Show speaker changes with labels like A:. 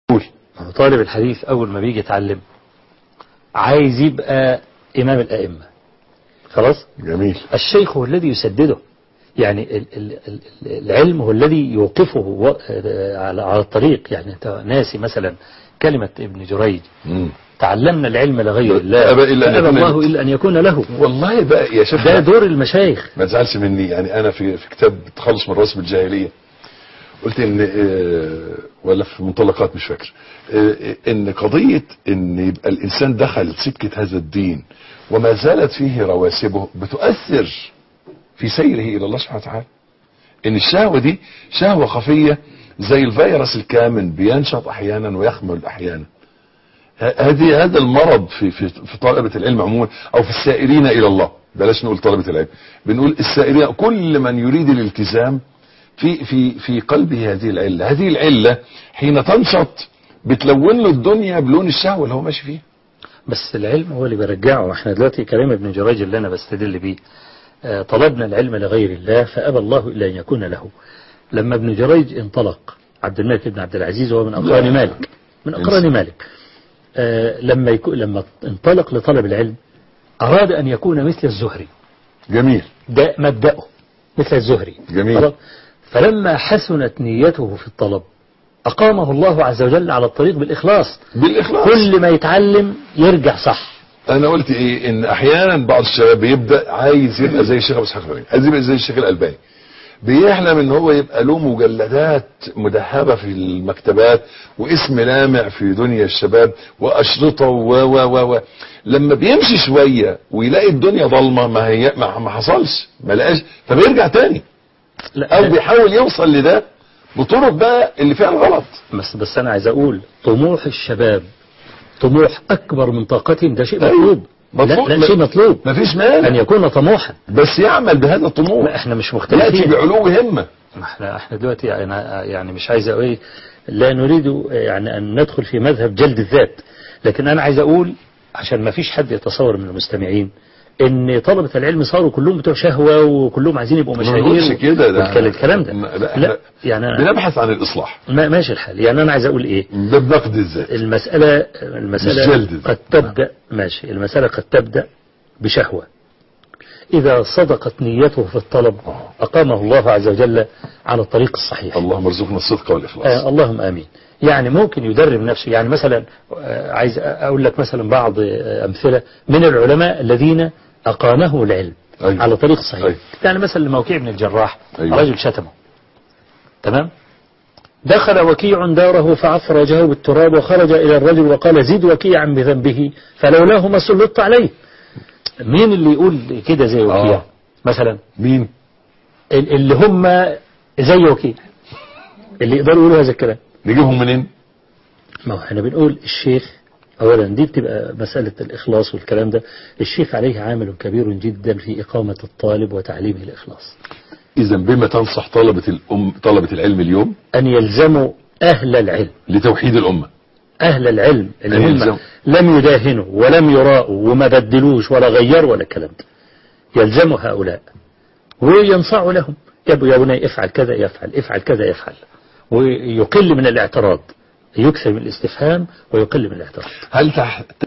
A: قول
B: طالب الحديث أول ما بيجي يتعلم عايز يبقى إمام الأئمة خلاص
A: جميل
B: الشيخ هو الذي يسدده يعني ال- ال- ال- العلم هو الذي يوقفه و- على على الطريق يعني أنت ناسي مثلا كلمة ابن جريج
A: مم.
B: تعلمنا العلم لغير
A: لا
B: الله
A: أبى إلا أن
B: فأبى
A: يكون
B: الله إلا أن يكون له
A: والله بقى يا شيخ
B: ده دور المشايخ
A: ما تزعلش مني يعني انا في في كتاب تخلص من رسم الجاهليه قلت ان آه، ولا في منطلقات مش فاكر آه، ان قضيه ان يبقى الانسان دخل سكه هذا الدين وما زالت فيه رواسبه بتؤثر في سيره الى الله سبحانه وتعالى ان الشهوه دي شهوه خفيه زي الفيروس الكامن بينشط احيانا ويخمل احيانا ه- هذه هذا المرض في في في طلبه العلم عموما او في السائرين الى الله بلاش نقول طلبه العلم بنقول السائرين كل من يريد الالتزام في في في قلبه هذه العله هذه العله حين تنشط بتلون له الدنيا بلون الشهوه اللي هو ماشي فيه
B: بس العلم هو اللي بيرجعه احنا دلوقتي كلام ابن جريج اللي انا بستدل بيه آه، طلبنا العلم لغير الله فأبى الله إلا أن يكون له لما ابن جريج انطلق عبد الملك بن عبد العزيز وهو من أقران
A: لا.
B: مالك من أقران مالك آه، لما يكون لما انطلق لطلب العلم أراد أن يكون مثل الزهري
A: جميل
B: ده مبدأه مثل الزهري
A: جميل.
B: خلاص؟ فلما حسنت نيته في الطلب أقامه الله عز وجل على الطريق بالإخلاص
A: بالاخلاص
B: كل ما يتعلم يرجع صح
A: انا قلت ايه ان احيانا بعض الشباب بيبدا عايز يبقى زي الشيخ ابو اسحاق الغني عايز يبقى زي الشيخ الالباني بيحلم ان هو يبقى له مجلدات مدهبه في المكتبات واسم لامع في دنيا الشباب واشرطه و و و و لما بيمشي شويه ويلاقي الدنيا ضلمه ما هي ما ما حصلش ما لقاش فبيرجع تاني
B: لا
A: او بيحاول يوصل لده بطرق بقى اللي فيها الغلط
B: بس بس أنا عايز أقول طموح الشباب طموح أكبر من طاقتهم ده شيء
A: أيوة.
B: مطلوب
A: مطلوب.
B: لا, لا شيء مطلوب
A: مفيش
B: أن
A: مانع
B: يكون طموحا
A: بس يعمل بهذا
B: لا
A: الطموح
B: احنا مش
A: ياتي
B: مختلفين
A: بعلو همه
B: ما احنا احنا دلوقتي يعني, يعني مش عايز اقول إيه، لا نريد يعني ان ندخل في مذهب جلد الذات لكن انا عايز اقول عشان ما فيش حد يتصور من المستمعين ان طلبة العلم صاروا كلهم بتوع شهوة وكلهم عايزين يبقوا
A: ما
B: مشاهير
A: نقولش كده ده
B: والكلام- الكلام ده
A: ما- لا,
B: لا
A: لا
B: يعني أنا
A: بنبحث عن الاصلاح
B: ما ماشي الحال يعني انا عايز اقول ايه
A: ده بنقد الذات
B: المسألة
A: مش
B: المسألة
A: جلد.
B: قد تبدأ ماشي المسألة قد تبدأ بشهوة إذا صدقت نيته في الطلب أقامه الله عز وجل على الطريق الصحيح
A: اللهم ارزقنا الصدق والاخلاص
B: آه اللهم آمين يعني ممكن يدرب نفسه يعني مثلا آه عايز أقول لك مثلا بعض آه أمثلة من العلماء الذين أقامه العلم
A: أيوة.
B: على طريق الصحيح
A: أيوة.
B: يعني مثلا لموكيع بن الجراح
A: أيوة.
B: رجل شتمه تمام دخل وكيع داره فعفر وجهه بالتراب وخرج إلى الرجل وقال زد وكيعا بذنبه فلولاه ما سلطت عليه مين اللي يقول كده زي وكيع
A: آه.
B: مثلا
A: مين
B: ال- اللي هم زي وكيع اللي يقدروا يقولوا هذا الكلام
A: نجيبهم منين
B: ما هو احنا بنقول الشيخ اولا دي بتبقى مسألة الاخلاص والكلام ده الشيخ عليه عامل كبير جدا في اقامة الطالب وتعليمه الاخلاص
A: اذا بما تنصح طلبة الام طلبة العلم اليوم
B: ان يلزموا اهل العلم
A: لتوحيد الامة
B: اهل العلم اللي
A: أن
B: هم
A: يلزموا.
B: لم يداهنوا ولم يراءوا وما بدلوش ولا غيروا ولا الكلام ده يلزموا هؤلاء وينصعوا لهم يا ابو يا بني افعل كذا يفعل افعل كذا يفعل ويقل من الاعتراض يكثر من الاستفهام ويقل من الاعتراض
A: هل تح...